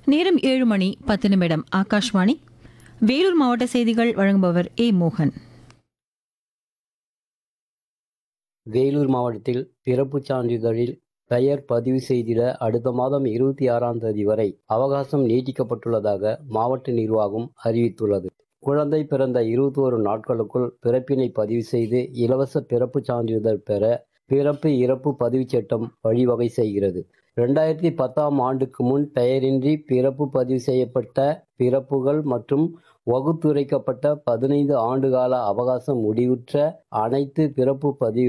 நேரம் ஏழு மணி பத்து நிமிடம் ஆகாஷ்வாணி வேலூர் மாவட்ட செய்திகள் வழங்குபவர் ஏ மோகன் வேலூர் மாவட்டத்தில் பிறப்புச் சான்றிதழில் பெயர் பதிவு செய்திட அடுத்த மாதம் இருபத்தி ஆறாம் தேதி வரை அவகாசம் நீட்டிக்கப்பட்டுள்ளதாக மாவட்ட நிர்வாகம் அறிவித்துள்ளது குழந்தை பிறந்த இருபத்தோரு நாட்களுக்குள் பிறப்பினை பதிவு செய்து இலவச பிறப்புச் சான்றிதழ் பெற பிறப்பு இறப்பு பதிவுச் சட்டம் வழிவகை செய்கிறது ரெண்டாயிரத்தி பத்தாம் ஆண்டுக்கு முன் பெயரின்றி பிறப்பு பதிவு செய்யப்பட்ட பிறப்புகள் மற்றும் வகுத்துரைக்கப்பட்ட பதினைந்து ஆண்டுகால அவகாசம் முடிவுற்ற அனைத்து பிறப்பு பதிவு